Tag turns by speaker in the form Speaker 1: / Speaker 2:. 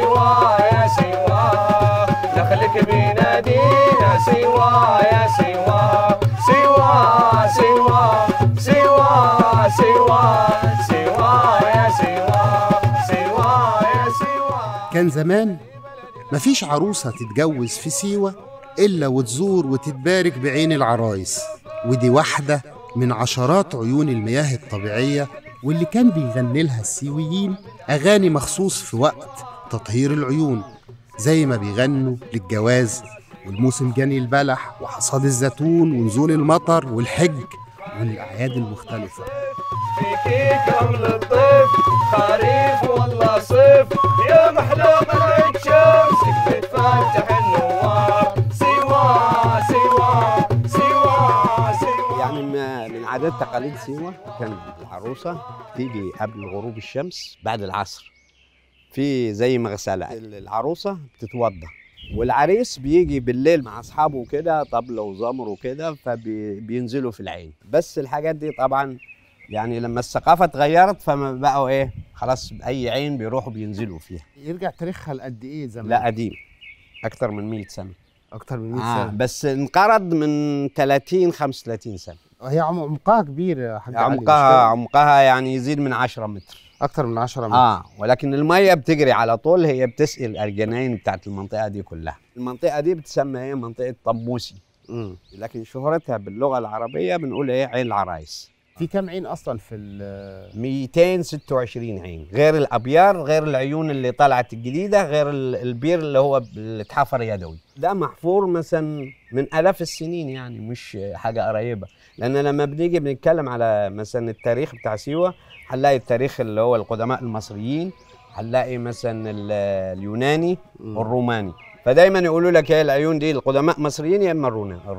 Speaker 1: سوا يا سوا دخلك بينادينا سوا يا سوا سوا سوا سوا سوا سوا يا سوا سوا يا سوا
Speaker 2: كان زمان مفيش عروسة تتجوز في سيوة إلا وتزور وتتبارك بعين العرايس ودي واحدة من عشرات عيون المياه الطبيعية واللي كان بيغني لها السيويين أغاني مخصوص في وقت تطهير العيون زي ما بيغنوا للجواز والموسم جني البلح وحصاد الزيتون ونزول المطر والحج والأعياد المختلفة
Speaker 1: فيكي كرم الطيف خريف والله صيف يا محلوق الشمس بتفتح النوار سوا سوا سوا سوا
Speaker 3: يعني ما- من عادات تقاليد سيوة كان العروسة تيجي قبل غروب الشمس بعد العصر في زي مغسلة العروسة بتتوضى والعريس بيجي بالليل مع أصحابه كده طبلة وزمر وكده فبينزلوا في العين بس الحاجات دي طبعا يعني لما الثقافة اتغيرت فما بقوا إيه خلاص أي عين بيروحوا بينزلوا فيها
Speaker 2: يرجع تاريخها لقد إيه زمان؟
Speaker 3: لا قديم أكتر من 100 سنة
Speaker 2: أكتر من 100
Speaker 3: آه
Speaker 2: سنة
Speaker 3: بس انقرض من 30 35 سنة
Speaker 2: هي عم- عمقها كبير يا حاج علي، مش
Speaker 3: عمقها
Speaker 2: كده؟
Speaker 3: عمقها يعني يزيد من 10 متر
Speaker 2: أكتر من 10 متر
Speaker 3: اه ولكن الميه بتجري على طول هي بتسقي الارجناين بتاعت المنطقه دي كلها المنطقه دي بتسمى ايه منطقه طبوسي
Speaker 2: مم.
Speaker 3: لكن شهرتها باللغه العربيه بنقول ايه عين العرايس
Speaker 2: في كام عين أصلا في ال
Speaker 3: 226 عين غير الابيار غير العيون اللي طلعت الجديده غير ال- البير اللي هو اللي اتحفر يدوي ده محفور مثلا من الاف السنين يعني مش حاجه قريبه لان لما بنيجي بنتكلم على مثلا التاريخ بتاع سيوه هنلاقي التاريخ اللي هو القدماء المصريين هنلاقي مثلا ال- اليوناني
Speaker 2: مم.
Speaker 3: والروماني فدايما يقولوا لك ايه العيون دي القدماء مصريين يا اما الرونا